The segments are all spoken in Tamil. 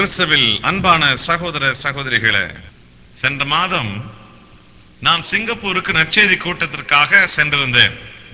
கிறிஸ்துவில் அன்பான சகோதர சகோதரிகளே சென்ற மாதம் நான் சிங்கப்பூருக்கு நற்செய்தி கூட்டத்திற்காக சென்றிருந்தேன்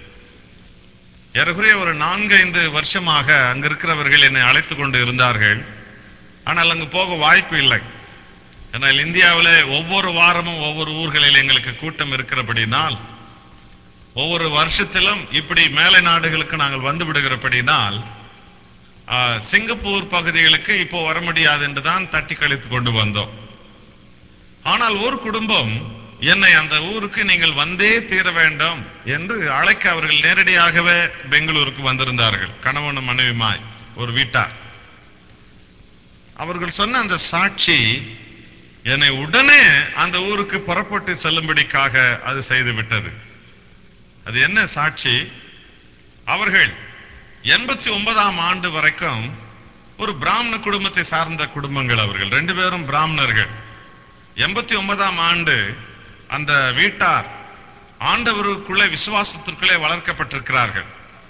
ஏறக்குறைய ஒரு நான்கு ஐந்து வருஷமாக அங்க இருக்கிறவர்கள் என்னை அழைத்துக் கொண்டு இருந்தார்கள் ஆனால் அங்கு போக வாய்ப்பு இல்லை ஆனால் இந்தியாவிலே ஒவ்வொரு வாரமும் ஒவ்வொரு ஊர்களில் எங்களுக்கு கூட்டம் இருக்கிறபடினால் ஒவ்வொரு வருஷத்திலும் இப்படி மேலை நாடுகளுக்கு நாங்கள் வந்து விடுகிறபடினால் ஆ, சிங்கப்பூர் பகுதிகளுக்கு இப்போ வர முடியாது என்றுதான் தட்டி கழித்து கொண்டு வந்தோம் ஆனால் ஒரு குடும்பம் என்னை அந்த ஊருக்கு நீங்கள் வந்தே தீர வேண்டும் என்று அழைக்க அவர்கள் நேரடியாகவே பெங்களூருக்கு வந்திருந்தார்கள் கணவனும் மனைவிமாய் ஒரு வீட்டார் அவர்கள் சொன்ன அந்த சாட்சி என்னை உடனே அந்த ஊருக்கு புறப்பட்டு செல்லும்படிக்காக அது செய்து விட்டது அது என்ன சாட்சி அவர்கள் எண்பத்தி ஒன்பதாம் ஆண்டு வரைக்கும் ஒரு பிராமண குடும்பத்தை சார்ந்த குடும்பங்கள் அவர்கள் ரெண்டு பேரும் பிராமணர்கள் எண்பத்தி ஒன்பதாம் ஆண்டு அந்த வீட்டார் ஆண்டவருக்குள்ளே விசுவாசத்திற்குள்ளே வளர்க்கப்பட்டிருக்கிறார்கள்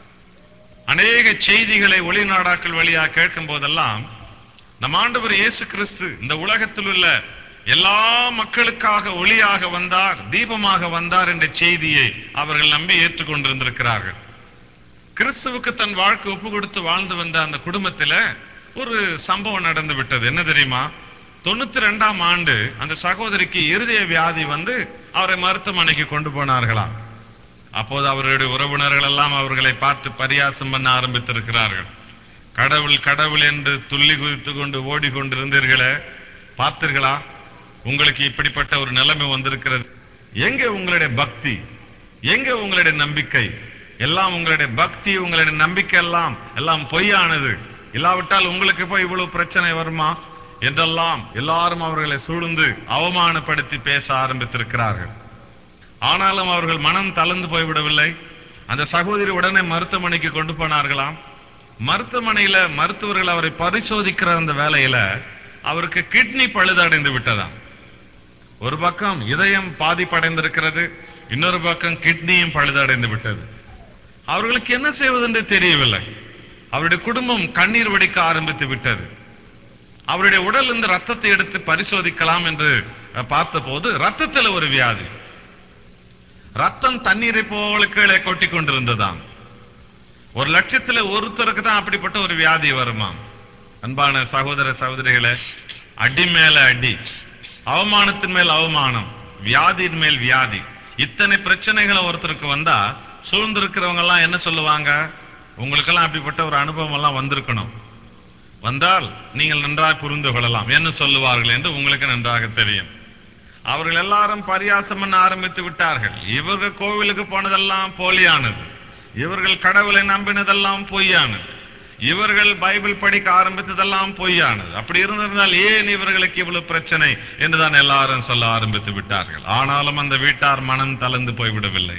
அநேக செய்திகளை ஒளிநாடாக்கள் வழியா கேட்கும் போதெல்லாம் நம் ஆண்டவர் இயேசு கிறிஸ்து இந்த உலகத்தில் உள்ள எல்லா மக்களுக்காக ஒளியாக வந்தார் தீபமாக வந்தார் என்ற செய்தியை அவர்கள் நம்பி ஏற்றுக்கொண்டிருந்திருக்கிறார்கள் கிறிஸ்துவுக்கு தன் வாழ்க்கை ஒப்பு கொடுத்து வாழ்ந்து வந்த அந்த குடும்பத்துல ஒரு சம்பவம் நடந்து விட்டது என்ன தெரியுமா தொண்ணூத்தி ரெண்டாம் ஆண்டு அந்த சகோதரிக்கு இருதய வியாதி வந்து அவரை மருத்துவமனைக்கு கொண்டு போனார்களாம் அப்போது அவர்களுடைய உறவினர்கள் எல்லாம் அவர்களை பார்த்து பரியாசம் பண்ண ஆரம்பித்திருக்கிறார்கள் கடவுள் கடவுள் என்று துள்ளி குதித்து கொண்டு ஓடிக்கொண்டிருந்தீர்களே பார்த்தீர்களா உங்களுக்கு இப்படிப்பட்ட ஒரு நிலைமை வந்திருக்கிறது எங்க உங்களுடைய பக்தி எங்க உங்களுடைய நம்பிக்கை எல்லாம் உங்களுடைய பக்தி உங்களுடைய நம்பிக்கை எல்லாம் எல்லாம் பொய்யானது இல்லாவிட்டால் உங்களுக்கு போய் இவ்வளவு பிரச்சனை வருமா என்றெல்லாம் எல்லாரும் அவர்களை சூழ்ந்து அவமானப்படுத்தி பேச ஆரம்பித்திருக்கிறார்கள் ஆனாலும் அவர்கள் மனம் தளர்ந்து போய்விடவில்லை அந்த சகோதரி உடனே மருத்துவமனைக்கு கொண்டு போனார்களாம் மருத்துவமனையில மருத்துவர்கள் அவரை பரிசோதிக்கிற அந்த வேலையில அவருக்கு கிட்னி பழுதடைந்து விட்டதாம் ஒரு பக்கம் இதயம் பாதிப்படைந்திருக்கிறது இன்னொரு பக்கம் கிட்னியும் பழுதடைந்து விட்டது அவர்களுக்கு என்ன செய்வதென்று தெரியவில்லை அவருடைய குடும்பம் கண்ணீர் வடிக்க ஆரம்பித்து விட்டது அவருடைய உடல் இருந்து ரத்தத்தை எடுத்து பரிசோதிக்கலாம் என்று அஹ், பார்த்தபோது ரத்தத்தில் ஒரு வியாதி ரத்தம் தண்ணீரை போல கீழே கொட்டி கொண்டிருந்ததாம் ஒரு லட்சத்துல ஒருத்தருக்கு தான் அப்படிப்பட்ட ஒரு வியாதி வருமாம் அன்பான சகோதர சகோதரிகளே அடி மேல அடி அவமானத்தின் மேல் அவமானம் வியாதியின் மேல் வியாதி இத்தனை பிரச்சனைகள் ஒருத்தருக்கு வந்தா சூழ்ந்திருக்கிறவங்க எல்லாம் என்ன சொல்லுவாங்க உங்களுக்கெல்லாம் அப்படிப்பட்ட ஒரு அனுபவம் எல்லாம் வந்திருக்கணும் வந்தால் நீங்கள் நன்றாக புரிந்து கொள்ளலாம் என்ன சொல்லுவார்கள் என்று உங்களுக்கு நன்றாக தெரியும் அவர்கள் எல்லாரும் பரியாசம் பண்ண ஆரம்பித்து விட்டார்கள் இவர்கள் கோவிலுக்கு போனதெல்லாம் போலியானது இவர்கள் கடவுளை நம்பினதெல்லாம் பொய்யானது இவர்கள் பைபிள் படிக்க ஆரம்பித்ததெல்லாம் பொய்யானது அப்படி இருந்திருந்தால் ஏன் இவர்களுக்கு இவ்வளவு பிரச்சனை என்றுதான் எல்லாரும் சொல்ல ஆரம்பித்து விட்டார்கள் ஆனாலும் அந்த வீட்டார் மனம் தளர்ந்து போய்விடவில்லை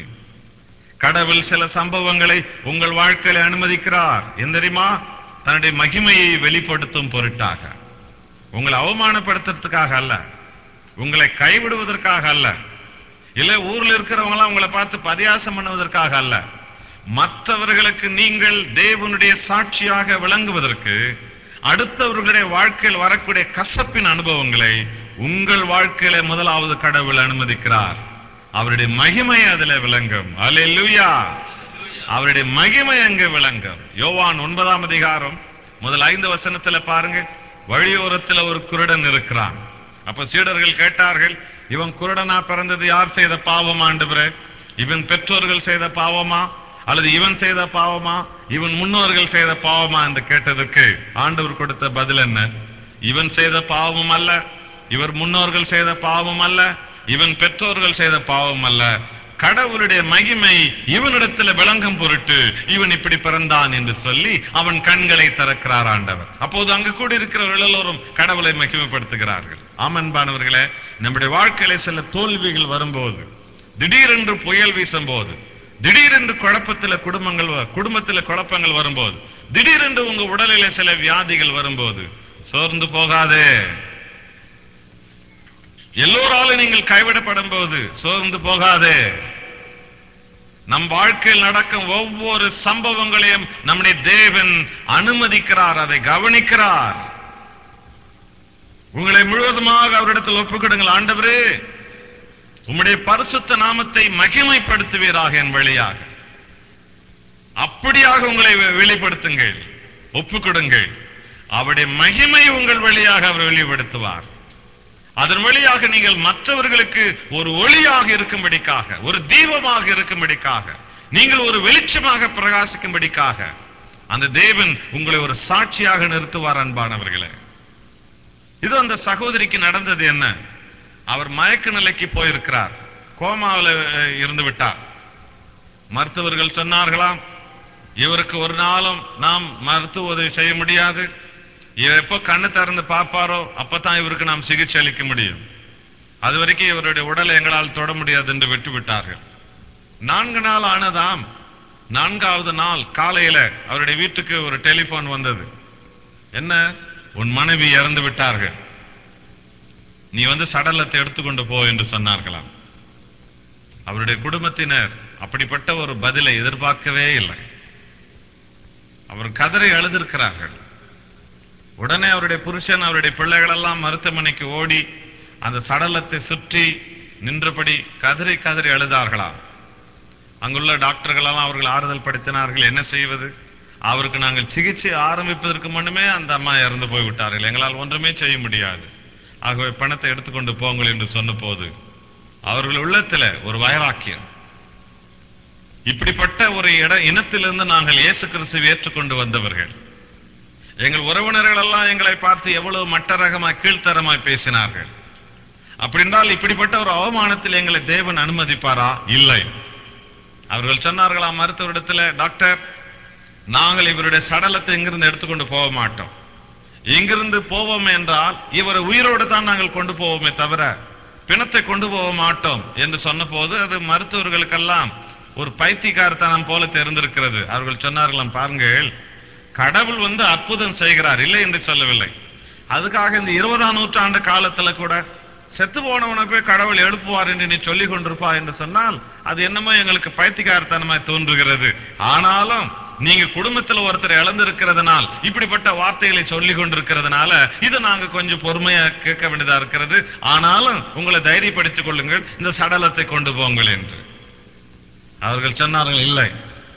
கடவுள் சில சம்பவங்களை உங்கள் வாழ்க்கையில அனுமதிக்கிறார் என் தெரியுமா தன்னுடைய மகிமையை வெளிப்படுத்தும் பொருட்டாக உங்களை அவமானப்படுத்துறதுக்காக அல்ல உங்களை கைவிடுவதற்காக அல்ல இல்ல ஊர்ல இருக்கிறவங்க எல்லாம் உங்களை பார்த்து பரியாசம் பண்ணுவதற்காக அல்ல மற்றவர்களுக்கு நீங்கள் தேவனுடைய சாட்சியாக விளங்குவதற்கு அடுத்தவர்களுடைய வாழ்க்கையில் வரக்கூடிய கசப்பின் அனுபவங்களை உங்கள் வாழ்க்கையில முதலாவது கடவுள் அனுமதிக்கிறார் அவருடைய மகிமை அதுல விளங்கும் அல்லேலூயா அவருடைய மகிமை அங்கு விளங்கும் யோவான் ஒன்பதாம் அதிகாரம் முதல் ஐந்து வசனத்துல பாருங்க வழியோரத்துல ஒரு குருடன் இருக்கிறான் அப்ப சீடர்கள் கேட்டார்கள் இவன் குருடனா பிறந்தது யார் செய்த பாவம் ஆண்டவரே இவன் பெற்றோர்கள் செய்த பாவமா அல்லது இவன் செய்த பாவமா இவன் முன்னோர்கள் செய்த பாவமா என்று கேட்டதுக்கு ஆண்டவர் கொடுத்த பதில் என்ன இவன் செய்த பாவமும் அல்ல இவர் முன்னோர்கள் செய்த பாவம் அல்ல இவன் பெற்றோர்கள் செய்த பாவம் அல்ல கடவுளுடைய மகிமை இவனிடத்துல விளங்கும் பொருட்டு இவன் இப்படி பிறந்தான் என்று சொல்லி அவன் கண்களை திறக்கிறார் ஆண்டவர் அப்போது அங்கு கூடி இருக்கிறவர்கள் எல்லோரும் கடவுளை மகிமைப்படுத்துகிறார்கள் ஆமன்பானவர்களே நம்முடைய வாழ்க்கையில சில தோல்விகள் வரும்போது திடீரென்று புயல் வீசும் போது திடீரென்று குழப்பத்துல குடும்பங்கள் வ- குடும்பத்துல குழப்பங்கள் வரும்போது திடீரென்று உங்க உடலில சில வியாதிகள் வரும்போது சோர்ந்து போகாதே எல்லோராலும் நீங்கள் கைவிடப்படும் போது சோர்ந்து போகாதே நம் வாழ்க்கையில் நடக்கும் ஒவ்வொரு சம்பவங்களையும் நம்முடைய தேவன் அனுமதிக்கிறார் அதை கவனிக்கிறார் உங்களை முழுவதுமாக அவரிடத்தில் ஒப்புக்கொடுங்கள் ஆண்டவரே உம்முடைய பரிசுத்த நாமத்தை மகிமைப்படுத்துவீராக என் வழியாக அப்படியாக உங்களை வெ- வெளிப்படுத்துங்கள் ஒப்புக்கொடுங்கள் அவருடைய மகிமை உங்கள் வழியாக அவர் வெளிப்படுத்துவார் அதன் வழியாக நீங்கள் மற்றவர்களுக்கு ஒரு ஒளியாக இருக்கும்படிக்காக ஒரு தீபமாக இருக்கும்படிக்காக நீங்கள் ஒரு வெளிச்சமாக பிரகாசிக்கும்படிக்காக அந்த தேவன் உங்களை ஒரு சாட்சியாக நிறுத்துவார் அன்பானவர்களே இது அந்த சகோதரிக்கு நடந்தது என்ன அவர் மயக்க நிலைக்கு போயிருக்கிறார் கோமாவில் அஹ், இருந்து விட்டார் மருத்துவர்கள் சொன்னார்களாம் இவருக்கு ஒரு நாளும் நாம் மருத்துவ உதவி செய்ய முடியாது இவர் எப்போ கண்ணு திறந்து பார்ப்பாரோ அப்பதான் இவருக்கு நாம் சிகிச்சை அளிக்க முடியும் அது வரைக்கும் இவருடைய உடலை எங்களால் தொட முடியாது என்று விட்டு விட்டார்கள் நான்கு நாள் ஆனதாம் நான்காவது நாள் காலையில அவருடைய வீட்டுக்கு ஒரு டெலிபோன் வந்தது என்ன உன் மனைவி இறந்து விட்டார்கள் நீ வந்து சடலத்தை எடுத்துக்கொண்டு போ என்று சொன்னார்களாம் அவருடைய குடும்பத்தினர் அப்படிப்பட்ட ஒரு பதிலை எதிர்பார்க்கவே இல்லை அவர் கதறி அழுதிருக்கிறார்கள் உடனே அவருடைய புருஷன் அவருடைய பிள்ளைகள் எல்லாம் மருத்துவமனைக்கு ஓடி அந்த சடலத்தை சுற்றி நின்றபடி கதறி கதறி அழுதார்களாம் அங்குள்ள டாக்டர்கள் எல்லாம் அவர்கள் ஆறுதல் படுத்தினார்கள் என்ன செய்வது அவருக்கு நாங்கள் சிகிச்சை ஆரம்பிப்பதற்கு முன்னுமே அந்த அம்மா இறந்து போய் விட்டார்கள் எங்களால் ஒன்றுமே செய்ய முடியாது ஆகவே பணத்தை எடுத்துக்கொண்டு போங்கள் என்று சொன்னபோது அவர்கள் உள்ளத்துல ஒரு வைராக்கியம் இப்படிப்பட்ட ஒரு இட இனத்திலிருந்து நாங்கள் இயேசு கிறிஸ்துவை ஏற்றுக்கொண்டு வந்தவர்கள் எங்கள் உறவினர்கள் எல்லாம் எங்களை பார்த்து எவ்வளவு மட்டரகமாய் கீழ்த்தரமாய் பேசினார்கள் அப்படின்றால் இப்படிப்பட்ட ஒரு அவமானத்தில் எங்களை தேவன் அனுமதிப்பாரா இல்லை அவர்கள் சொன்னார்களாம் மருத்துவரிடத்துல டாக்டர் நாங்கள் இவருடைய சடலத்தை இங்கிருந்து எடுத்துக்கொண்டு போக மாட்டோம் இங்கிருந்து போவோம் என்றால் இவரை உயிரோடு தான் நாங்கள் கொண்டு போவோமே தவிர பிணத்தை கொண்டு போக மாட்டோம் என்று சொன்னபோது அது மருத்துவர்களுக்கெல்லாம் ஒரு பைத்தியக்காரத்தனம் போல தெரிந்திருக்கிறது அவர்கள் சொன்னார்களாம் பாருங்கள் கடவுள் வந்து அற்புதம் செய்கிறார் இல்லை என்று சொல்லவில்லை அதுக்காக இந்த இருபதாம் நூற்றாண்டு காலத்துல கூட செத்து போனவனை போய் கடவுள் எழுப்புவார் என்று நீ சொல்லிக் கொண்டிருப்பா என்று சொன்னால் அது என்னமோ எங்களுக்கு பைத்தியக்காரத்தனமாய் தோன்றுகிறது ஆனாலும் நீங்க குடும்பத்துல ஒருத்தர் இழந்திருக்கிறதுனால் இப்படிப்பட்ட வார்த்தைகளை சொல்லிக் கொண்டிருக்கிறதுனால இதை நாங்க கொஞ்சம் பொறுமையா கேட்க வேண்டியதா இருக்கிறது ஆனாலும் உங்களை தைரியப்படுத்திக் கொள்ளுங்கள் இந்த சடலத்தை கொண்டு போங்கள் என்று அவர்கள் சொன்னார்கள் இல்லை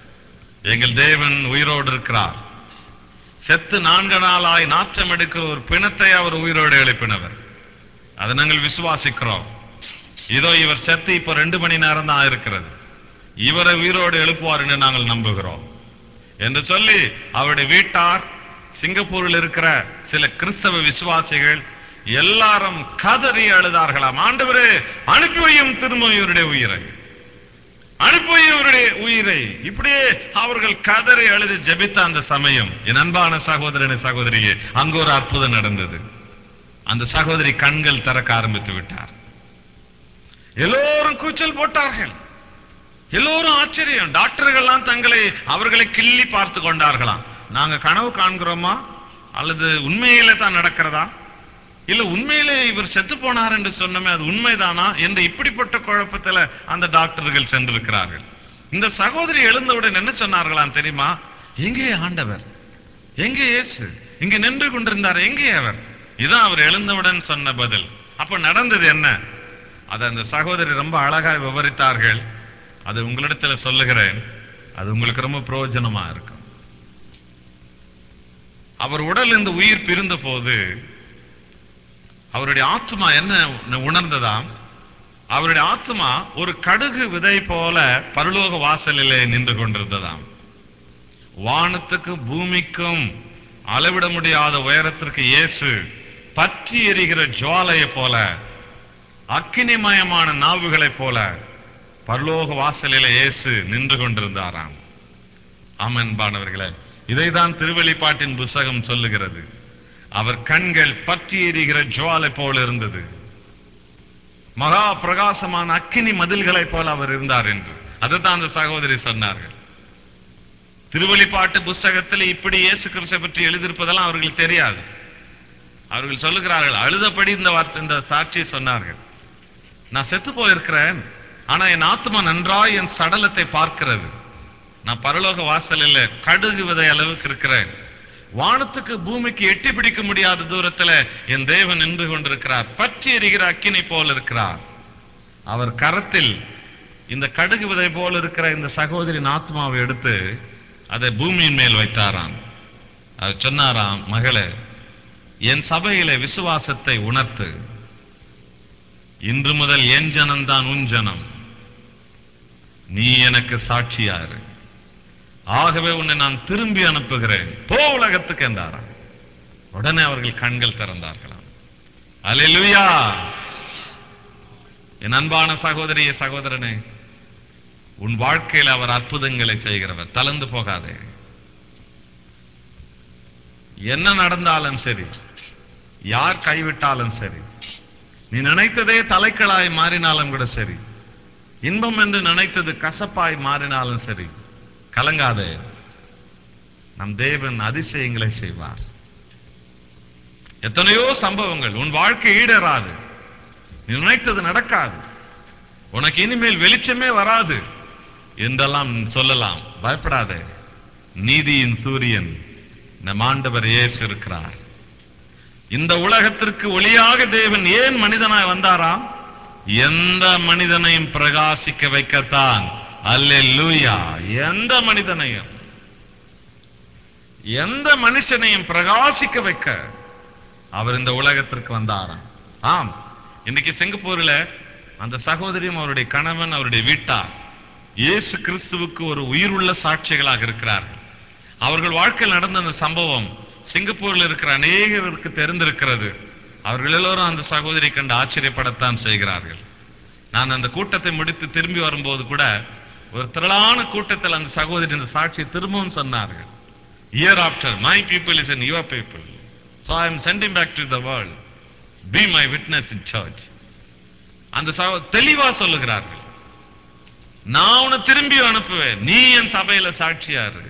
எங்கள் தேவன் உயிரோடு இருக்கிறார் செத்து நான்கு நாளாய் நாற்றம் எடுக்கிற ஒரு பிணத்தை அவர் உயிரோடு எழுப்பினவர் அதை நாங்கள் விசுவாசிக்கிறோம் இதோ இவர் செத்து இப்ப ரெண்டு மணி நேரம் தான் இருக்கிறது இவரை உயிரோடு எழுப்புவார் என்று நாங்கள் நம்புகிறோம் என்று சொல்லி அவருடைய வீட்டார் சிங்கப்பூரில் இருக்கிற சில கிறிஸ்தவ விசுவாசிகள் எல்லாரும் கதறி அழுதார்களாம் ஆண்டவரே அனுப்பி வையும் திரும்ப இவருடைய உயிரை அனுப்பி வையும் இவருடைய உயிரை இப்படியே அவர்கள் கதறி அழுது ஜெபித்த அந்த சமயம் என் அன்பான சகோதரனை சகோதரியே அங்கு ஒரு அற்புதம் நடந்தது அந்த சகோதரி கண்கள் திறக்க ஆரம்பித்து விட்டார் எல்லோரும் கூச்சல் போட்டார்கள் எல்லோரும் ஆச்சரியம் டாக்டர்கள்லாம் தங்களை அவர்களை கிள்ளி பார்த்து கொண்டார்களாம் நாங்க கனவு காண்கிறோமா அல்லது உண்மையிலே தான் நடக்கிறதா இல்ல உண்மையிலே இவர் செத்து போனார் என்று சொன்னமே அது உண்மைதானா என்று இப்படிப்பட்ட குழப்பத்துல அந்த டாக்டர்கள் சென்றிருக்கிறார்கள் இந்த சகோதரி எழுந்தவுடன் என்ன சொன்னார்களாம் தெரியுமா எங்கே ஆண்டவர் எங்கே இயேசு இங்க நின்று கொண்டிருந்தார் எங்கே அவர் இதான் அவர் எழுந்தவுடன் சொன்ன பதில் அப்ப நடந்தது என்ன அதை அந்த சகோதரி ரொம்ப அழகாய் விவரித்தார்கள் அது உங்களிடத்துல சொல்லுகிறேன் அது உங்களுக்கு ரொம்ப பிரயோஜனமா இருக்கும் அவர் உடல் இந்த உயிர் பிரிந்த போது அவருடைய ஆத்மா என்ன உணர்ந்ததாம் அவருடைய ஆத்மா ஒரு கடுகு விதை போல பரலோக வாசலிலே நின்று கொண்டிருந்ததாம் வானத்துக்கும் பூமிக்கும் அளவிட முடியாத உயரத்திற்கு இயேசு பற்றி எரிகிற ஜுவாலையை போல அக்கினிமயமான நாவுகளைப் போல பரலோக வாசலிலே இயேசு நின்று கொண்டிருந்தாராம் ஆமன்பானவர்களே இதைதான் திருவெளிப்பாட்டின் புஸ்தகம் சொல்லுகிறது அவர் கண்கள் பற்றி எரிகிற ஜுவாலை போல இருந்தது மகா பிரகாசமான அக்கினி மதில்களைப் போல அவர் இருந்தார் என்று அதுதான் அந்த சகோதரி சொன்னார்கள் திருவெளிப்பாட்டு புஸ்தகத்தில் இப்படி இயேசு கிறிஸ்தை பற்றி எழுதியிருப்பதெல்லாம் அவர்களுக்கு தெரியாது அவர்கள் சொல்லுகிறார்கள் அழுதபடி இந்த வார்த்தை இந்த சாட்சியை சொன்னார்கள் நான் செத்து போயிருக்கிறேன் ஆனா என் ஆத்மா நன்றாய் என் சடலத்தை பார்க்கிறது நான் பரலோக வாசலில் கடுகு விதை அளவுக்கு இருக்கிறேன் வானத்துக்கு பூமிக்கு எட்டி பிடிக்க முடியாத தூரத்துல என் தேவன் நின்று கொண்டிருக்கிறார் பற்றி எரிகிற அக்கினை போல் இருக்கிறார் அவர் கரத்தில் இந்த கடுகு விதை போல இருக்கிற இந்த சகோதரின் ஆத்மாவை எடுத்து அதை பூமியின் மேல் வைத்தாராம் அது சொன்னாராம் மகளே என் சபையிலே விசுவாசத்தை உணர்த்து இன்று முதல் என் ஜனம்தான் உன் ஜனம் நீ எனக்கு சாட்சியாரு ஆகவே உன்னை நான் திரும்பி அனுப்புகிறேன் போ உலகத்துக்கு என்றாராம் உடனே அவர்கள் கண்கள் திறந்தார்களாம் அல்லேலூயா என் அன்பான சகோதரிய சகோதரனே உன் வாழ்க்கையில் அவர் அற்புதங்களை செய்கிறவர் தளர்ந்து போகாதே என்ன நடந்தாலும் சரி யார் கைவிட்டாலும் சரி நீ நினைத்ததே தலைக்களாய் மாறினாலும் கூட சரி இன்பம் என்று நினைத்தது கசப்பாய் மாறினாலும் சரி கலங்காதே நம் தேவன் அதிசயங்களை செய்வார் எத்தனையோ சம்பவங்கள் உன் வாழ்க்கை ஈடேறாது நீ நினைத்தது நடக்காது உனக்கு இனிமேல் வெளிச்சமே வராது என்றெல்லாம் சொல்லலாம் பயப்படாதே நீதியின் சூரியன் நம் ஆண்டவர் இயேசு இருக்கிறார் இந்த உலகத்திற்கு ஒளியாக தேவன் ஏன் மனிதனாய் வந்தாராம் எந்த மனிதனையும் பிரகாசிக்க வைக்கத்தான் அல்லேலூயா எந்த மனிதனையும் எந்த மனுஷனையும் பிரகாசிக்க வைக்க அவர் இந்த உலகத்திற்கு வந்தாராம் ஆம் இன்னைக்கு சிங்கப்பூர்ல அந்த சகோதரியும் அவருடைய கணவன் அவருடைய வீட்டார் இயேசு கிறிஸ்துவுக்கு ஒரு உயிருள்ள சாட்சிகளாக இருக்கிறார்கள் அவர்கள் வாழ்க்கையில் நடந்த அந்த சம்பவம் சிங்கப்பூர்ல இருக்கிற அநேகருக்கு தெரிந்திருக்கிறது அவர்கள் எல்லோரும் அந்த சகோதரி கண்டு ஆச்சரியப்படத்தான் செய்கிறார்கள் நான் அந்த கூட்டத்தை முடித்து திரும்பி வரும்போது கூட ஒரு திரளான கூட்டத்தில் அந்த சகோதரி இந்த சாட்சியை திரும்பவும் சொன்னார்கள் year after my people is in your people so I am sending back to the world be my witness in church அந்த சகோ- தெளிவா சொல்லுகிறார்கள் நான் உன்னை திரும்பி அனுப்புவேன் நீ என் சபையில சாட்சியா இரு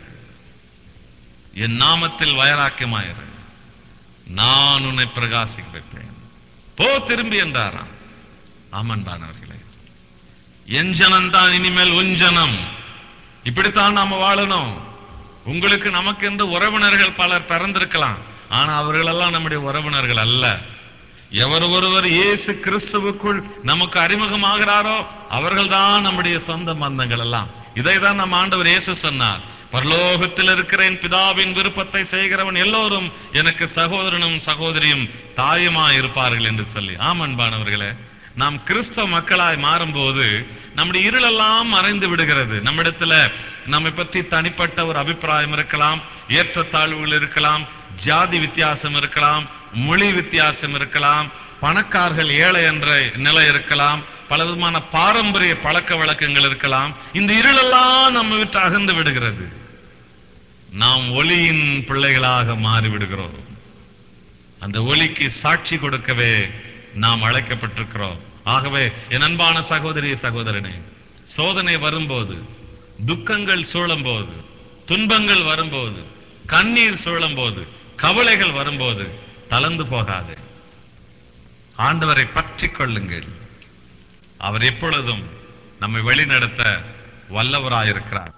என் நாமத்தில் வயராக்கியமாயிரு நான் உன்னை பிரகாசிக்க வைப்பேன் போ திரும்பி என்றாராம் ஆமன்பானவர்களே என் ஜனம்தான் இனிமேல் உன் ஜனம் இப்படித்தான் நாம வாழணும் உங்களுக்கு நமக்கு என்று உறவினர்கள் பலர் பிறந்திருக்கலாம் ஆனா அவர்களெல்லாம் நம்முடைய உறவினர்கள் அல்ல எவர் ஒருவர் இயேசு கிறிஸ்துவுக்குள் நமக்கு அறிமுகமாகிறாரோ அவர்கள்தான் நம்முடைய சொந்த பந்தங்கள் எல்லாம் இதைதான் நம் ஆண்டவர் இயேசு சொன்னார் பரலோகத்தில் இருக்கிற என் பிதாவின் விருப்பத்தை செய்கிறவன் எல்லோரும் எனக்கு சகோதரனும் சகோதரியும் தாயுமாய் இருப்பார்கள் என்று சொல்லி ஆமன்பானவர்களே நாம் கிறிஸ்தவ மக்களாய் மாறும்போது நம்முடைய இருளெல்லாம் மறைந்து விடுகிறது நம்மிடத்துல நம்மை பற்றி தனிப்பட்ட ஒரு அபிப்பிராயம் இருக்கலாம் ஏற்றத்தாழ்வுகள் இருக்கலாம் ஜாதி வித்தியாசம் இருக்கலாம் மொழி வித்தியாசம் இருக்கலாம் பணக்காரர்கள் ஏழை என்ற நிலை இருக்கலாம் பல விதமான பாரம்பரிய பழக்க வழக்கங்கள் இருக்கலாம் இந்த இருளெல்லாம் நம்ம விட்டு அகன்று விடுகிறது நாம் ஒளியின் பிள்ளைகளாக மாறிவிடுகிறோம் அந்த ஒளிக்கு சாட்சி கொடுக்கவே நாம் அழைக்கப்பட்டிருக்கிறோம் ஆகவே என் அன்பான சகோதரி சகோதரனே சோதனை வரும்போது துக்கங்கள் சூழும்போது துன்பங்கள் வரும்போது கண்ணீர் சூழும்போது கவலைகள் வரும்போது தளர்ந்து போகாது ஆண்டவரை பற்றிக் கொள்ளுங்கள் அவர் எப்பொழுதும் நம்மை வழிநடத்த வல்லவராயிருக்கிறார்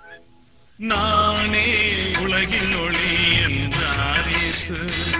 நானே உலகின் ஒளி என்றார் இயேசு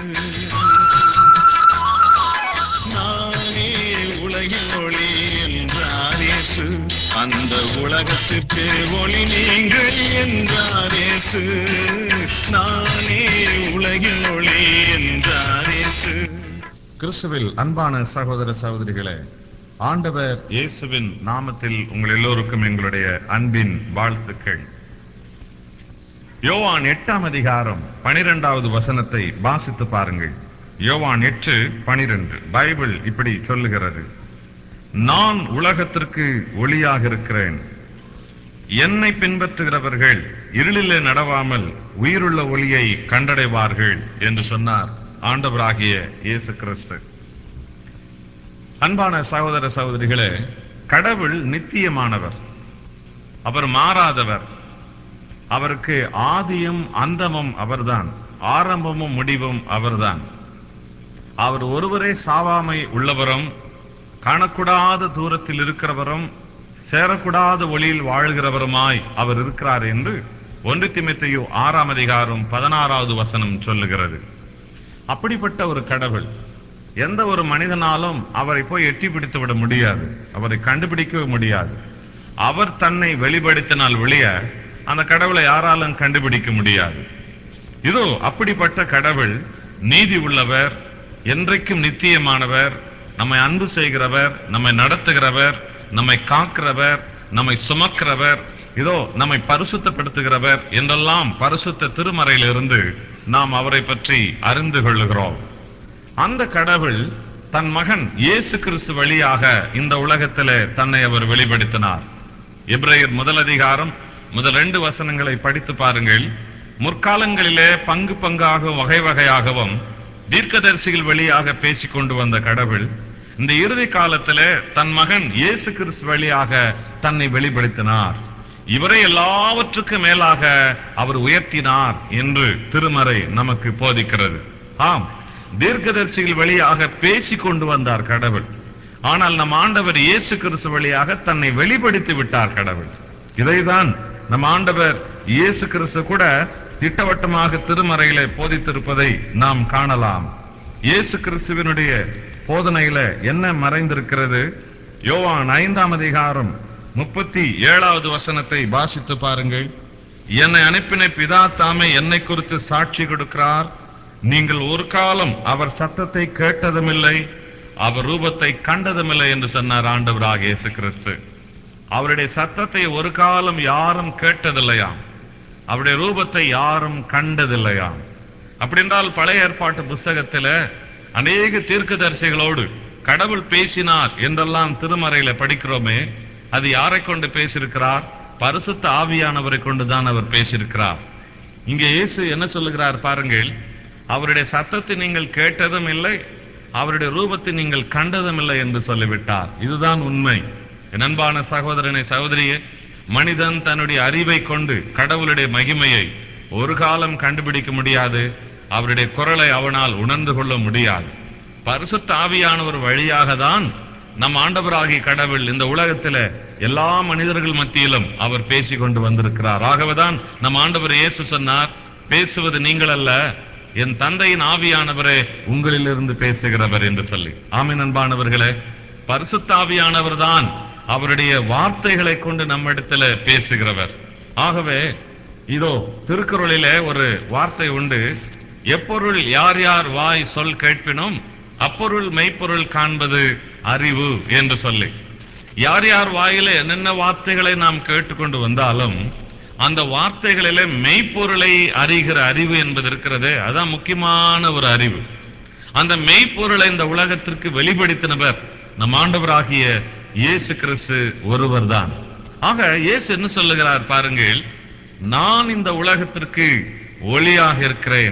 நானே உலகின் ஒளி என்றார் இயேசு அந்த உலகத்துக்கு ஒளி நீங்கள் என்றார் இயேசு நானே உலகின் ஒளி என்றார் இயேசு கிறிஸ்துவில் அன்பான சகோதர சகோதரிகளே ஆண்டவர் இயேசுவின் நாமத்தில் உங்கள் எல்லோருக்கும் எங்களுடைய அன்பின் வாழ்த்துக்கள் யோவான் எட்டாம் அதிகாரம் பனிரெண்டாவது வசனத்தை வாசித்து பாருங்கள் யோவான் எட்டு பனிரெண்டு பைபிள் இப்படி சொல்லுகிறது நான் உலகத்திற்கு ஒளியாக இருக்கிறேன் என்னை பின்பற்றுகிறவர்கள் இருளிலே நடவாமல் உயிருள்ள ஒளியை கண்டடைவார்கள் என்று சொன்னார் ஆண்டவராகிய இயேசு கிறிஸ்து அன்பான சகோதர சகோதரிகளே கடவுள் நித்தியமானவர் அவர் மாறாதவர் அவருக்கு ஆதியும் அந்தமும் அவர்தான் ஆரம்பமும் முடிவும் அவர்தான் அவர் ஒருவரே சாவாமை உள்ளவரும் காணக்கூடாத தூரத்தில் இருக்கிறவரும் சேரக்கூடாத ஒளியில் வாழ்கிறவருமாய் அவர் இருக்கிறார் என்று ஒன்று திமுத்தையு ஆறாம் அதிகாரம் பதினாறாவது வசனம் சொல்லுகிறது அப்படிப்பட்ட ஒரு கடவுள் எந்த ஒரு மனிதனாலும் அவரை போய் எட்டி பிடித்து விட முடியாது அவரை கண்டுபிடிக்கவே முடியாது அவர் தன்னை வெளிப்படுத்தினால் வெளிய அந்த கடவுளை யாராலும் கண்டுபிடிக்க முடியாது இதோ அப்படிப்பட்ட கடவுள் நீதி உள்ளவர் என்றைக்கும் நித்தியமானவர் நம்மை அன்பு செய்கிறவர் நம்மை நடத்துகிறவர் நம்மை காக்கிறவர் நம்மை சுமக்கிறவர் இதோ நம்மை பரிசுத்தப்படுத்துகிறவர் என்றெல்லாம் பரிசுத்த திருமறையிலிருந்து நாம் அவரை பற்றி அறிந்து கொள்ளுகிறோம் அந்த கடவுள் தன் மகன் இயேசு கிறிஸ்து வழியாக இந்த உலகத்திலே தன்னை அவர் வெளிப்படுத்தினார் எபிரேயர் முதல் அதிகாரம் முதல் ரெண்டு வசனங்களை படித்து பாருங்கள் முற்காலங்களிலே பங்கு பங்காகவும் வகை வகையாகவும் தீர்க்கதரிசிகள் வழியாக பேசிக் கொண்டு வந்த கடவுள் இந்த இறுதி காலத்திலே தன் மகன் இயேசு கிறிஸ்து வழியாக தன்னை வெளிப்படுத்தினார் இவரை எல்லாவற்றுக்கும் மேலாக அவர் உயர்த்தினார் என்று திருமறை நமக்கு போதிக்கிறது ஆம் தீர்க்கதரிசிகள் வழியாக பேசிக் கொண்டு வந்தார் கடவுள் ஆனால் நம் ஆண்டவர் இயேசு கிறிஸ்து வழியாக தன்னை வெளிப்படுத்தி விட்டார் கடவுள் இதைதான் நம் ஆண்டவர் இயேசு கிறிஸ்து கூட திட்டவட்டமாக திருமறையிலே போதித்திருப்பதை நாம் காணலாம் இயேசு கிறிஸ்துவினுடைய போதனையில என்ன மறைந்திருக்கிறது யோவான் ஐந்தாம் அதிகாரம் முப்பத்தி ஏழாவது வசனத்தை வாசித்து பாருங்கள் என்னை அனுப்பின பிதா தாமே என்னை குறித்து சாட்சி கொடுக்கிறார் நீங்கள் ஒரு காலம் அவர் சத்தத்தை கேட்டதுமில்லை அவர் ரூபத்தை கண்டதுமில்லை என்று சொன்னார் ஆண்டவராக இயேசு கிறிஸ்து அவருடைய சத்தத்தை ஒரு காலம் யாரும் கேட்டதில்லையாம் அவருடைய ரூபத்தை யாரும் கண்டதில்லையாம் அப்படி என்றால் பழைய ஏற்பாட்டு புஸ்தகத்தில அநேக தீர்க்கதரிசிகளோடு கடவுள் பேசினார் என்றெல்லாம் திருமறையில படிக்கிறோமே அது யாரை கொண்டு பேசியிருக்கிறார் பரிசுத்த ஆவியானவரை கொண்டுதான் அவர் பேசியிருக்கிறார் இங்கே இயேசு என்ன சொல்லுகிறார் பாருங்கள் அவருடைய சத்தத்தை நீங்கள் கேட்டதும் இல்லை அவருடைய ரூபத்தை நீங்கள் கண்டதும் இல்லை என்று சொல்லிவிட்டார் இதுதான் உண்மை என் அன்பான சகோதரனை சகோதரியே மனிதன் தன்னுடைய அறிவை கொண்டு கடவுளுடைய மகிமையை ஒரு காலம் கண்டுபிடிக்க முடியாது அவருடைய குரலை அவனால் உணர்ந்து கொள்ள முடியாது பரிசுத்த ஆவியானவர் வழியாக தான் நம் ஆண்டவராகிய கடவுள் இந்த உலகத்தில எல்லா மனிதர்கள் மத்தியிலும் அவர் பேசிக் கொண்டு வந்திருக்கிறார் ஆகவேதான் நம் ஆண்டவர் இயேசு சொன்னார் பேசுவது நீங்கள் அல்ல என் தந்தையின் ஆவியானவரே உங்களிலிருந்து பேசுகிறவர் என்று சொல்லி ஆமீன் அன்பானவர்களே பரிசுத்த ஆவியானவர் தான் அவருடைய வார்த்தைகளை கொண்டு நம்மிடத்துல பேசுகிறவர் ஆகவே இதோ திருக்குறளிலே ஒரு வார்த்தை உண்டு எப்பொருள் யார் யார் வாய் சொல் கேட்பினும் அப்பொருள் மெய்ப்பொருள் காண்பது அறிவு என்று சொல்லி யார் யார் வாயில என்னென்ன வார்த்தைகளை நாம் கேட்டுக்கொண்டு வந்தாலும் அந்த வார்த்தைகளிலே மெய்ப்பொருளை அறிகிற அறிவு என்பது இருக்கிறது அதான் முக்கியமான ஒரு அறிவு அந்த மெய்ப்பொருளை இந்த உலகத்திற்கு வெளிப்படுத்தினவர் நம் ஆண்டவராகிய இயேசு கிறிஸ்து ஒருவர் தான் ஆக இயேசு என்ன சொல்லுகிறார் பாருங்கள் நான் இந்த உலகத்திற்கு ஒளியாக இருக்கிறேன்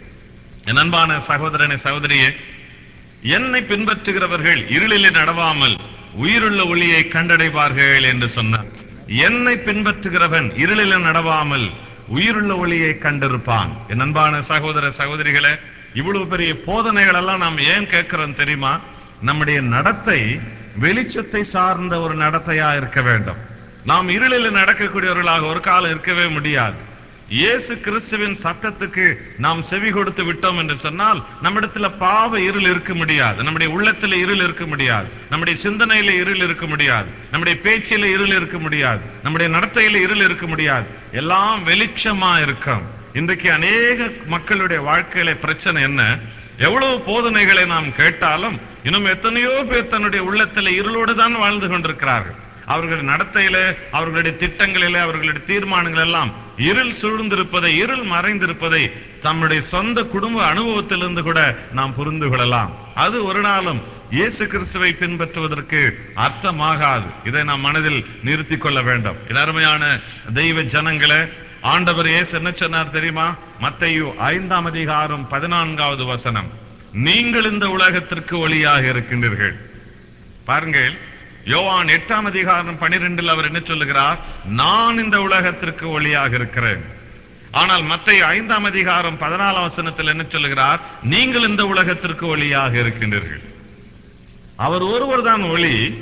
என் அன்பான சகோதரனை சகோதரியே என்னை பின்பற்றுகிறவர்கள் இருளிலே நடவாமல் உயிருள்ள ஒளியை கண்டடைவார்கள் என்று சொன்னார் என்னை பின்பற்றுகிறவன் இருளிலே நடவாமல் உயிருள்ள ஒளியை கண்டிருப்பான் என் அன்பான சகோதர சகோதரிகளே இவ்வளவு பெரிய போதனைகள் எல்லாம் நாம் ஏன் கேட்கிறோம் தெரியுமா நம்முடைய நடத்தை வெளிச்சத்தை சார்ந்த ஒரு நடத்தையா இருக்க வேண்டும் நாம் இருளில் நடக்கக்கூடியவர்களாக ஒரு காலம் இருக்கவே முடியாது இயேசு கிறிஸ்துவின் சத்தத்துக்கு நாம் செவி கொடுத்து விட்டோம் என்று சொன்னால் நம்மிடத்துல பாவ இருள் இருக்க முடியாது நம்முடைய உள்ளத்துல இருள் இருக்க முடியாது நம்முடைய சிந்தனையில இருள் இருக்க முடியாது நம்முடைய பேச்சில இருள் இருக்க முடியாது நம்முடைய நடத்தையில இருள் இருக்க முடியாது எல்லாம் வெளிச்சமா இருக்கும் இன்றைக்கு அநேக மக்களுடைய வாழ்க்கையில பிரச்சனை என்ன எவ்வளவு போதனைகளை நாம் கேட்டாலும் இன்னும் எத்தனையோ பேர் தன்னுடைய உள்ளத்துல இருளோடு தான் வாழ்ந்து கொண்டிருக்கிறார்கள் அவர்களுடைய நடத்தையில அவர்களுடைய திட்டங்களில அவர்களுடைய தீர்மானங்கள் எல்லாம் இருள் சூழ்ந்திருப்பதை இருள் மறைந்திருப்பதை தம்முடைய சொந்த குடும்ப அனுபவத்திலிருந்து கூட நாம் புரிந்து கொள்ளலாம் அது ஒரு நாளும் இயேசு கிறிஸ்துவை பின்பற்றுவதற்கு அர்த்தமாகாது இதை நாம் மனதில் நிறுத்திக் கொள்ள வேண்டும் என் அருமையான தெய்வ ஜனங்களே ஆண்டவர் இயேசு என்ன சொன்னார் தெரியுமா மத்தையு ஐந்தாம் அதிகாரம் பதினான்காவது வசனம் நீங்கள் இந்த உலகத்திற்கு ஒளியாக இருக்கின்றீர்கள் பாருங்கள் யோவான் எட்டாம் அதிகாரம் பனிரெண்டில் அவர் என்ன சொல்லுகிறார் நான் இந்த உலகத்திற்கு ஒளியாக இருக்கிறேன் ஆனால் மத்திய ஐந்தாம் அதிகாரம் பதினாலாம் வசனத்தில் என்ன சொல்லுகிறார் நீங்கள் இந்த உலகத்திற்கு ஒளியாக இருக்கின்றீர்கள் அவர் ஒருவர் தான் ஒளி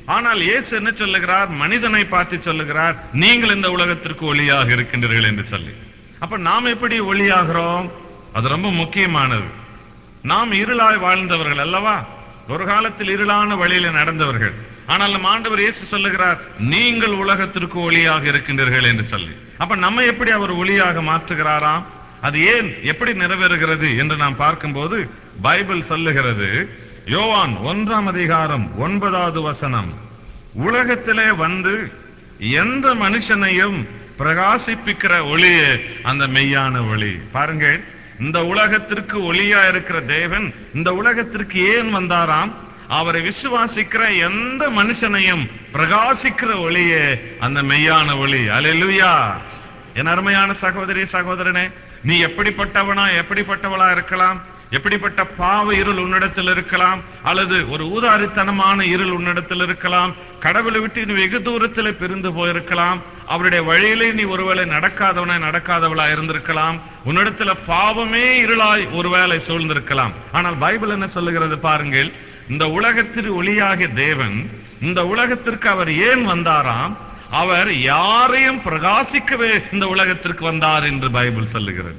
ஆனால் இயேசு என்ன சொல்லுகிறார் மனிதனை பார்த்து சொல்லுகிறார் நீங்கள் இந்த உலகத்திற்கு ஒளியாக இருக்கின்றீர்கள் என்று சொல்லி அப்ப நாம் எப்படி ஒளியாகிறோம் அது ரொம்ப முக்கியமானது நாம் இருளாய் வாழ்ந்தவர்கள் அல்லவா ஒரு காலத்தில் இருளான வழியில நடந்தவர்கள் ஆனால் நம் ஆண்டவர் இயேசு சொல்லுகிறார் நீங்கள் உலகத்திற்கு ஒளியாக இருக்கின்றீர்கள் என்று சொல்லி அப்ப நம்ம எப்படி அவர் ஒளியாக மாற்றுகிறாராம் அது ஏன் எப்படி நிறைவேறுகிறது என்று நாம் பார்க்கும்போது பைபிள் சொல்லுகிறது யோவான் ஒன்றாம் அதிகாரம் ஒன்பதாவது வசனம் உலகத்திலே வந்து எந்த மனுஷனையும் பிரகாசிப்பிக்கிற ஒளியே அந்த மெய்யான ஒளி பாருங்கள் இந்த உலகத்திற்கு ஒளியா இருக்கிற தேவன் இந்த உலகத்திற்கு ஏன் வந்தாராம் அவரை விசுவாசிக்கிற எந்த மனுஷனையும் பிரகாசிக்கிற ஒளியே அந்த மெய்யான ஒளி அல்லேலூயா என் அருமையான சகோதரி சகோதரனே நீ எப்படிப்பட்டவனா எப்படிப்பட்டவளா இருக்கலாம் எப்படிப்பட்ட பாவ இருள் உன்னிடத்தில் இருக்கலாம் அல்லது ஒரு ஊதாரித்தனமான இருள் உன்னிடத்தில் இருக்கலாம் கடவுளை விட்டு நீ வெகு தூரத்தில் பிரிந்து போயிருக்கலாம் அவருடைய வழியிலே நீ ஒருவேளை நடக்காதவனா நடக்காதவளா இருந்திருக்கலாம் உன்னிடத்துல பாவமே இருளாய் ஒருவேளை சூழ்ந்திருக்கலாம் ஆனால் பைபிள் என்ன சொல்லுகிறது பாருங்கள் இந்த உலகத்திற்கு ஒளியாகிய தேவன் இந்த உலகத்திற்கு அவர் ஏன் வந்தாராம் அவர் யாரையும் பிரகாசிக்கவே இந்த உலகத்திற்கு வந்தார் என்று பைபிள் சொல்லுகிறது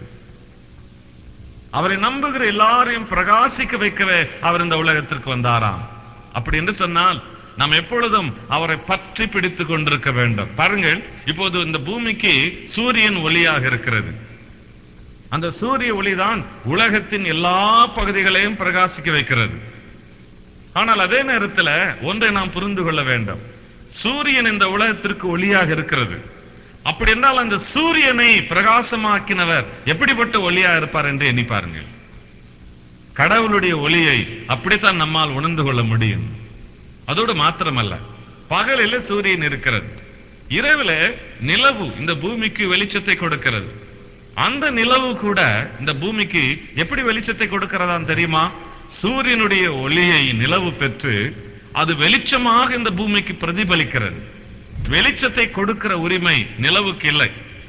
அவரை நம்புகிற எல்லாரையும் பிரகாசிக்க வைக்கவே அவர் இந்த உலகத்திற்கு வந்தாராம் அப்படி என்று சொன்னால் நாம் எப்பொழுதும் அவரை பற்றி பிடித்துக் கொண்டிருக்க வேண்டும் பாருங்கள் இப்போது இந்த பூமிக்கு சூரியன் ஒளியாக இருக்கிறது அந்த சூரிய ஒளிதான் உலகத்தின் எல்லா பகுதிகளையும் பிரகாசிக்க வைக்கிறது ஆனால் அதே நேரத்தில் ஒன்றை நாம் புரிந்து கொள்ள வேண்டும் சூரியன் இந்த உலகத்திற்கு ஒளியாக இருக்கிறது அப்படி என்றால் அந்த சூரியனை பிரகாசமாக்கினவர் எப்படிப்பட்ட ஒளியா இருப்பார் என்று எண்ணி பாருங்கள் கடவுளுடைய ஒளியை அப்படித்தான் நம்மால் உணர்ந்து கொள்ள முடியும் அதோடு மாத்திரமல்ல பகலில சூரியன் இருக்கிறது இரவுல நிலவு இந்த பூமிக்கு வெளிச்சத்தை கொடுக்கிறது அந்த நிலவு கூட இந்த பூமிக்கு எப்படி வெளிச்சத்தை கொடுக்கிறதான்னு தெரியுமா சூரியனுடைய ஒளியை நிலவு பெற்று அது வெளிச்சமாக இந்த பூமிக்கு பிரதிபலிக்கிறது வெளிச்சத்தை கொடுக்கிற உரிமை நிலவுக்கு இல்லை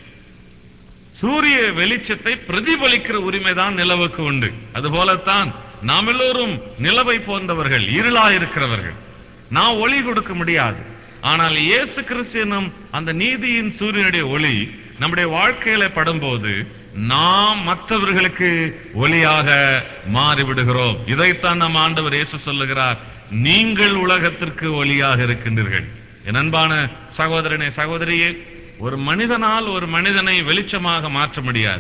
சூரிய வெளிச்சத்தை பிரதிபலிக்கிற உரிமை தான் நிலவுக்கு உண்டு அதுபோலத்தான் நாம் எல்லோரும் நிலவை போன்றவர்கள் இருளா இருக்கிறவர்கள் நான் ஒளி கொடுக்க முடியாது ஆனால் இயேசு கிறிஸ்தியனும் அந்த நீதியின் சூரியனுடைய ஒளி நம்முடைய வாழ்க்கையில படும்போது நாம் மற்றவர்களுக்கு ஒளியாக மாறிவிடுகிறோம் இதைத்தான் நம் ஆண்டவர் இயேசு சொல்லுகிறார் நீங்கள் உலகத்திற்கு ஒளியாக இருக்கின்றீர்கள் என் அன்பான சகோதரனே சகோதரியே ஒரு மனிதனால் ஒரு மனிதனை வெளிச்சமாக மாற்ற முடியாது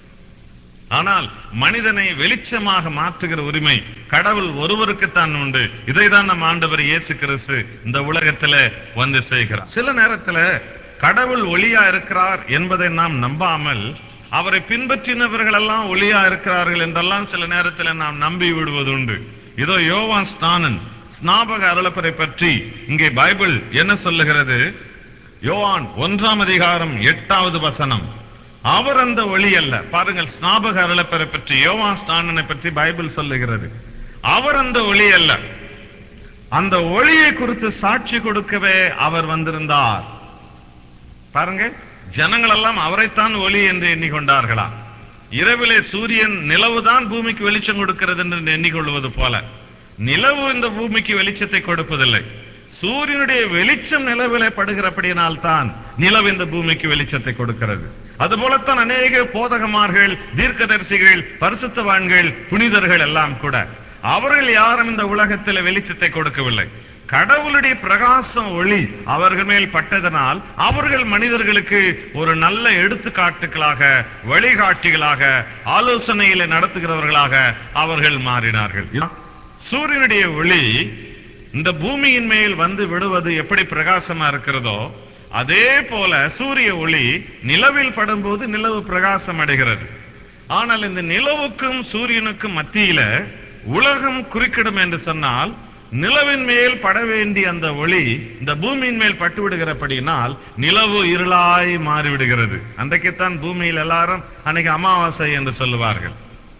ஆனால் மனிதனை வெளிச்சமாக மாற்றுகிற உரிமை கடவுள் ஒருவருக்குத்தான் உண்டு இதைதான் நம் ஆண்டவர் இயேசு கிறிஸ்து இந்த உலகத்துல வந்து செய்கிறார் சில நேரத்துல கடவுள் ஒளியா இருக்கிறார் என்பதை நாம் நம்பாமல் அவரை பின்பற்றினவர்கள் எல்லாம் ஒளியா இருக்கிறார்கள் என்றெல்லாம் சில நேரத்தில் நாம் நம்பி விடுவதுண்டு இதோ யோவான் ஸ்நானன் ஸ்நாபக அருளப்பரை பற்றி இங்கே பைபிள் என்ன சொல்லுகிறது யோவான் ஒன்றாம் அதிகாரம் எட்டாவது வசனம் அவர் அந்த ஒளி அல்ல பாருங்கள் ஸ்நாபக அருளப்பரை பற்றி யோவான் ஸ்நானனை பற்றி பைபிள் சொல்லுகிறது அவர் அந்த ஒளி அல்ல அந்த ஒளியை குறித்து சாட்சி கொடுக்கவே அவர் வந்திருந்தார் பாருங்க ஜனங்கள் எல்லாம் அவரைத்தான் ஒளி என்று எண்ணிக்கொண்டார்களா இரவிலே சூரியன் நிலவுதான் பூமிக்கு வெளிச்சம் கொடுக்கிறது என்று எண்ணிக்கொள்வது போல நிலவு இந்த பூமிக்கு வெளிச்சத்தை கொடுப்பதில்லை சூரியனுடைய வெளிச்சம் நிலவிலே படுகிறபடியினால் தான் நிலவு இந்த பூமிக்கு வெளிச்சத்தை கொடுக்கிறது அதுபோலத்தான் அநேக போதகமார்கள் தீர்க்கதரிசிகள் பரிசுத்தவான்கள் புனிதர்கள் எல்லாம் கூட அவர்கள் யாரும் இந்த உலகத்தில் வெளிச்சத்தை கொடுக்கவில்லை கடவுளுடைய பிரகாசம் ஒளி அவர்கள் மேல் பட்டதனால் அவர்கள் மனிதர்களுக்கு ஒரு நல்ல எடுத்துக்காட்டுகளாக வழிகாட்டிகளாக ஆலோசனையில நடத்துகிறவர்களாக அவர்கள் மாறினார்கள் சூரியனுடைய ஒளி இந்த பூமியின் மேல் வந்து விடுவது எப்படி பிரகாசமா இருக்கிறதோ அதே போல சூரிய ஒளி நிலவில் படும்போது நிலவு பிரகாசம் அடைகிறது ஆனால் இந்த நிலவுக்கும் சூரியனுக்கும் மத்தியில உலகம் குறுக்கிடும் என்று சொன்னால் நிலவின் மேல் பட வேண்டிய அந்த ஒளி இந்த பூமியின் மேல் பட்டு விடுகிறபடினால் நிலவு இருளாய் மாறிவிடுகிறது அன்றைக்குத்தான் பூமியில் எல்லாரும் அன்னைக்கு அமாவாசை என்று சொல்லுவார்கள்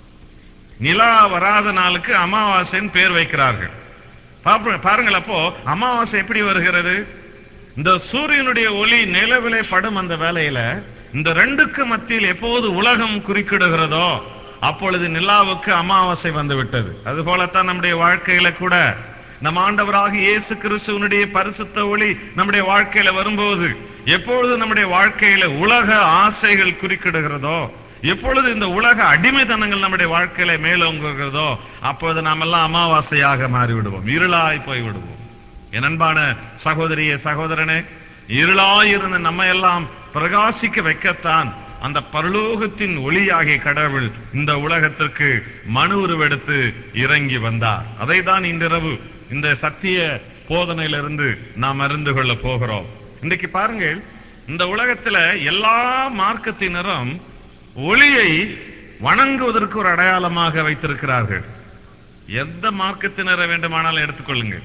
நிலா வராத நாளுக்கு அமாவாசைன்னு பேர் வைக்கிறார்கள் பாப்ப- பாருங்கள் அப்போ அமாவாசை எப்படி வருகிறது இந்த சூரியனுடைய ஒளி நிலவிலே படும் அந்த வேளையில இந்த ரெண்டுக்கு மத்தியில் எப்போது உலகம் குறுக்கிடுகிறதோ அப்பொழுது நிலாவுக்கு அமாவாசை வந்து விட்டது அது போலத்தான் நம்முடைய வாழ்க்கையில கூட நம் ஆண்டவராக இயேசு கிறிஸ்துவனுடைய பரிசுத்த ஒளி நம்முடைய வாழ்க்கையில வரும்போது எப்பொழுது நம்முடைய வாழ்க்கையில உலக ஆசைகள் குறுக்கிடுகிறதோ எப்பொழுது இந்த உலக அடிமைத்தனங்கள் நம்முடைய வாழ்க்கையில மேலோங்குகிறதோ அப்பொழுது நாம் எல்லாம் அமாவாசையாக மாறிவிடுவோம் இருளாய் போய் விடுவோம் என் அன்பான சகோதரியே சகோதரனே இருளாயிருந்த நம்ம எல்லாம் பிரகாசிக்க வைக்கத்தான் அந்த பரலோகத்தின் ஒளியாகிய கடவுள் இந்த உலகத்திற்கு மனு உருவெடுத்து இறங்கி வந்தார் அதை தான் இன்றிரவு இந்த சத்திய போதனையிலிருந்து நாம் அறிந்து கொள்ள போகிறோம் இன்றைக்கு பாருங்கள் இந்த உலகத்துல எல்லா மார்க்கத்தினரும் ஒளியை வணங்குவதற்கு ஒரு அடையாளமாக வைத்திருக்கிறார்கள் எந்த மார்க்கத்தினரை வேண்டுமானாலும் எடுத்துக்கொள்ளுங்கள்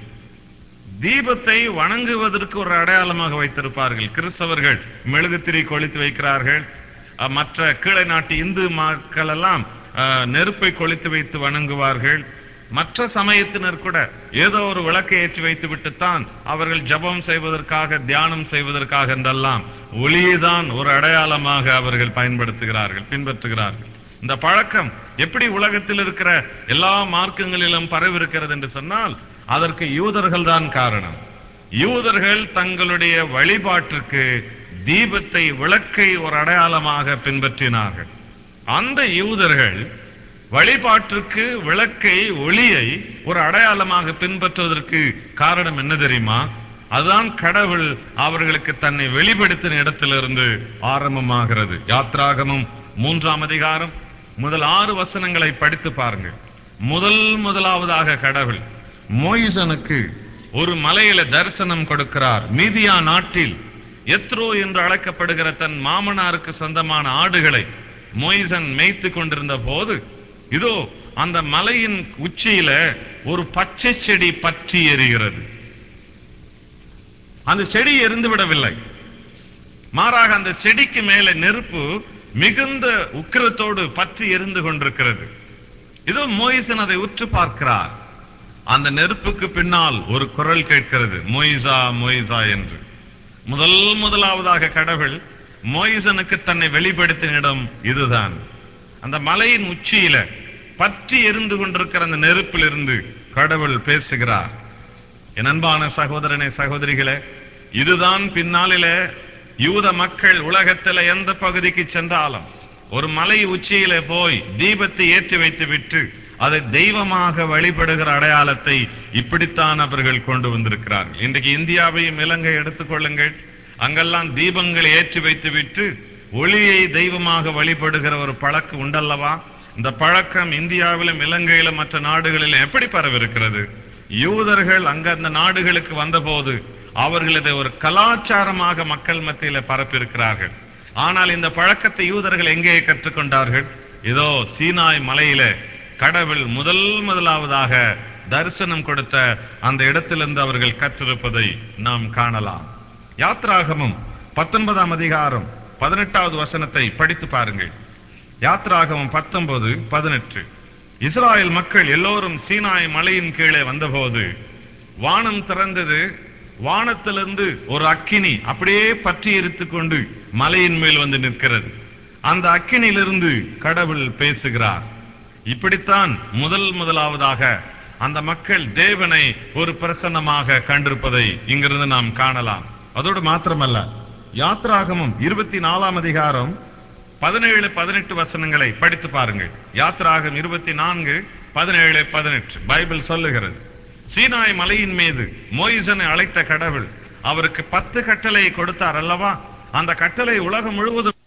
தீபத்தை வணங்குவதற்கு ஒரு அடையாளமாக வைத்திருப்பார்கள் கிறிஸ்தவர்கள் மெழுகுத்திரி கொளுத்தி வைக்கிறார்கள் அஹ், மற்ற கீழே நாட்டு இந்து மக்கள் எல்லாம் அஹ், நெருப்பை கொளுத்தி வைத்து வணங்குவார்கள் மற்ற சமயத்தினர் கூட ஏதோ ஒரு விளக்கை ஏற்றி வைத்து விட்டுத்தான் அவர்கள் ஜெபம் செய்வதற்காக தியானம் செய்வதற்காக என்றெல்லாம் ஒளியைதான் ஒரு அடையாளமாக அவர்கள் பயன்படுத்துகிறார்கள் பின்பற்றுகிறார்கள் இந்த பழக்கம் எப்படி உலகத்தில் இருக்கிற எல்லா மார்க்கங்களிலும் பரவி இருக்கிறது என்று சொன்னால் அதற்கு யூதர்கள் தான் காரணம் யூதர்கள் தங்களுடைய வழிபாட்டிற்கு தீபத்தை விளக்கை ஒரு அடையாளமாக பின்பற்றினார்கள் அந்த யூதர்கள் வழிபாட்டிற்கு விளக்கை ஒளியை ஒரு அடையாளமாக பின்பற்றுவதற்கு காரணம் என்ன தெரியுமா அதுதான் கடவுள் அவர்களுக்கு தன்னை வெளிப்படுத்தின இடத்திலிருந்து ஆரம்பமாகிறது யாத்ராகமும் மூன்றாம் அதிகாரம் முதல் ஆறு வசனங்களை படித்து பாருங்கள் முதல் முதலாவதாக கடவுள் மோயிசனுக்கு ஒரு மலையில தரிசனம் கொடுக்கிறார் மீதியா நாட்டில் எத்ரோ என்று அழைக்கப்படுகிற தன் மாமனாருக்கு சொந்தமான ஆடுகளை மோயிசன் மேய்த்து கொண்டிருந்த போது இதோ அந்த மலையின் உச்சியில ஒரு பச்சை செடி பற்றி எரிகிறது அந்த செடி எரிந்து விடவில்லை மாறாக அந்த செடிக்கு மேலே நெருப்பு மிகுந்த உக்கிரத்தோடு பற்றி எரிந்து கொண்டிருக்கிறது இதோ மோயிசன் அதை உற்று பார்க்கிறார் அந்த நெருப்புக்கு பின்னால் ஒரு குரல் கேட்கிறது மொய்சா மொய்சா என்று முதல் முதலாவதாக கடவுள் மோயிசனுக்கு தன்னை வெளிப்படுத்தின இடம் இதுதான் அந்த மலையின் உச்சியில பற்றி எரிந்து கொண்டிருக்கிற அந்த நெருப்பிலிருந்து கடவுள் பேசுகிறார் என் அன்பான சகோதரனே சகோதரிகளே இதுதான் பின்னாளில யூத மக்கள் உலகத்துல எந்த பகுதிக்கு சென்றாலும் ஒரு மலை உச்சியில போய் தீபத்தை ஏற்றி வைத்து விட்டு அதை தெய்வமாக வழிபடுகிற அடையாளத்தை இப்படித்தான் அவர்கள் கொண்டு வந்திருக்கிறார்கள் இன்றைக்கு இந்தியாவையும் இலங்கை எடுத்துக்கொள்ளுங்கள் அங்கெல்லாம் தீபங்களை ஏற்றி வைத்து விட்டு ஒளியை தெய்வமாக வழிபடுகிற ஒரு பழக்கம் உண்டல்லவா இந்த பழக்கம் இந்தியாவிலும் இலங்கையிலும் மற்ற நாடுகளிலும் எப்படி பரவிருக்கிறது யூதர்கள் அங்க அந்த நாடுகளுக்கு வந்தபோது அவர்கள் இதை ஒரு கலாச்சாரமாக மக்கள் மத்தியில பரப்பியிருக்கிறார்கள் ஆனால் இந்த பழக்கத்தை யூதர்கள் எங்கே கற்றுக்கொண்டார்கள் இதோ சீனாய் மலையில கடவுள் முதல் முதலாவதாக தரிசனம் கொடுத்த அந்த இடத்திலிருந்து அவர்கள் கற்றிருப்பதை நாம் காணலாம் யாத்ராகமும் பத்தொன்பதாம் அதிகாரம் பதினெட்டாவது வசனத்தை படித்து பாருங்கள் யாத்ராகமம் பத்தொன்பது பதினெட்டு இஸ்ராயல் மக்கள் எல்லோரும் சீனாய் மலையின் கீழே வந்தபோது வானம் திறந்தது வானத்திலிருந்து ஒரு அக்கினி அப்படியே பற்றி எரித்துக் கொண்டு மலையின் மேல் வந்து நிற்கிறது அந்த அக்கினியிலிருந்து கடவுள் பேசுகிறார் இப்படித்தான் முதல் முதலாவதாக அந்த மக்கள் தேவனை ஒரு பிரசன்னமாக கண்டிருப்பதை இங்கிருந்து நாம் காணலாம் அதோடு மாத்திரமல்ல யாத்ராகமம் இருபத்தி நாலாம் அதிகாரம் பதினேழு பதினெட்டு வசனங்களை படித்து பாருங்கள் யாத்ராகம் இருபத்தி நான்கு பதினேழு பதினெட்டு பைபிள் சொல்லுகிறது சீனாய் மலையின் மீது மோயிசனை அழைத்த கடவுள் அவருக்கு பத்து கட்டளை கொடுத்தார் அல்லவா அந்த கட்டளை உலகம் முழுவதும்